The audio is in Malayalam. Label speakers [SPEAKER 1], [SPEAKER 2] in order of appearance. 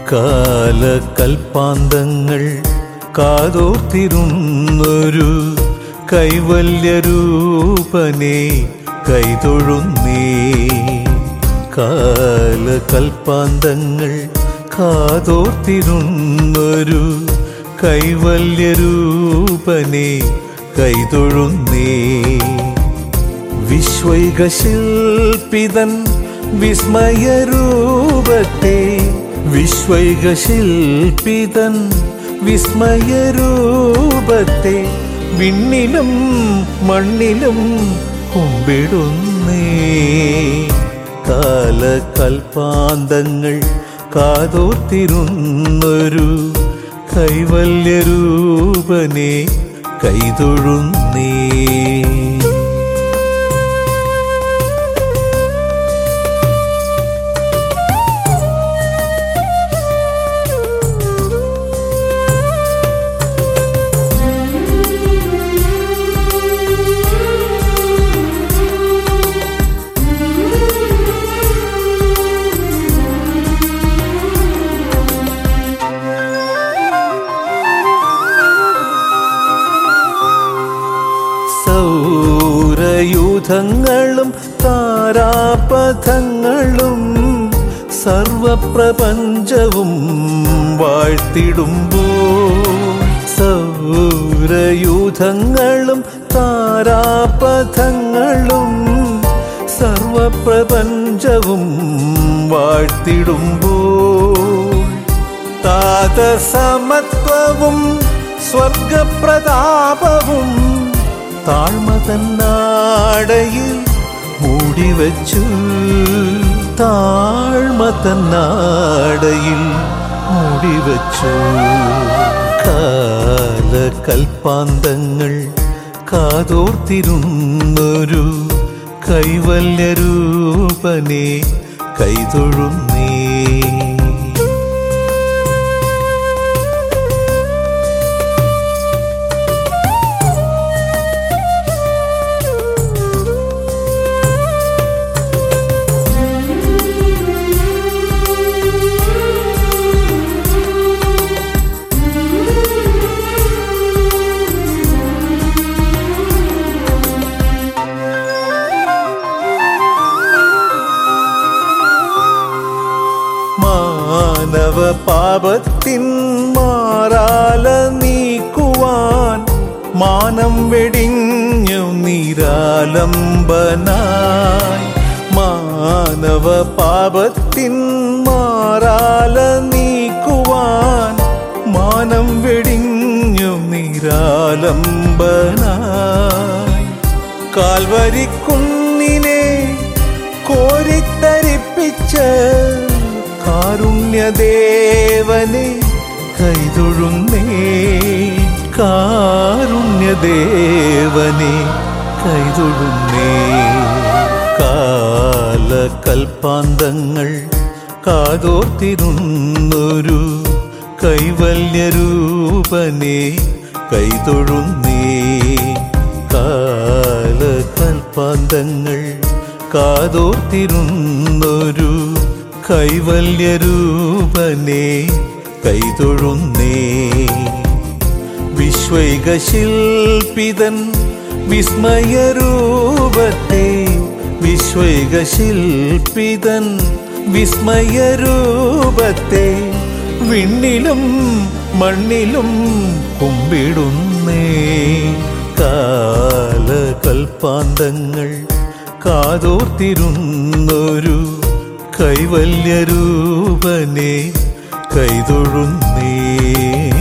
[SPEAKER 1] കാലകൽപ്പാന്തങ്ങൾ കാതോർത്തിരുന്നൊരു കൈവല്യരൂപനെ കൈതൊഴുന്നേ കാലകൽപ്പാന്തങ്ങൾ കാതോർത്തിരുന്നൊരു കൈവല്യരൂപനെ കൈതൊഴുന്നേ വിശ്വൈകശില്പിതൻ വിസ്മയരൂപത്തെ വിശ്വൈകശില്പിതൻ വിസ്മയരൂപത്തെ വിണ്ണിലും മണ്ണിലും കുമ്പിടുന്നേ കാലകൽപ്പാന്തങ്ങൾ കാതോർത്തിരുന്നൊരു കൈവല്യരൂപനെ കൈതൊഴുന്നേ സൗരയൂഥങ്ങളും താരാപഥങ്ങളും സർവപ്രപഞ്ചവും വാഴ്ത്തിടുമ്പോൾ സൗരയൂഥങ്ങളും താരാപഥങ്ങളും സർവപ്രപഞ്ചവും വാഴ്ത്തിടുമ്പോൾ താതസമത്വവും സ്വർഗപ്രതാപവും താഴ്മ തന്നാടയിൽ മൂടിവച്ചു താഴ്മ തന്നാടയിൽ മൂടിവച്ചു കാലകൽപ്പാന്തങ്ങൾ കാതോർത്തിരുന്നൊരു കൈവല്യരൂപനെ കൈതൊഴുന്നേ മാനവ പാപത്തിൻ മാറാല നീക്കുവാൻ മാനം വെടിഞ്ഞു നിരാലംബനായി മാനവ പാപത്തിൻ മാറാല നീക്കുവാൻ മാനം വെടിഞ്ഞു നിരാലംബനായി കാൽവരിക്കുന്നിനെ കോരിത്തരിപ്പിച്ച് കാരുണ്യദേവനെ കൈതൊഴുന്നേ കാരുണ്യദേവനെ കൈതൊഴുന്നേ കാലകൽപ്പാന്തങ്ങൾ കാതോർത്തിരുന്നൊരു കൈവല്യരൂപനെ കൈതൊഴുന്നേ കാലകൽപ്പാന്തങ്ങൾ കാതോർത്തിരുന്നൊരു കൈവല്യരൂപനെ കൈതൊഴുന്നേ വിശ്വൈകശില്പിതൻ വിസ്മയരൂപത്തെ വിശ്വൈകശില്പിതൻ വിസ്മയരൂപത്തെ വിണ്ണിലും മണ്ണിലും കുമ്പിടുന്നേ കാലകൽപ്പാന്തങ്ങൾ കാതോർത്തിരുന്നൊരു കൈവല്യരൂപനെ കൈതൊഴുന്നേ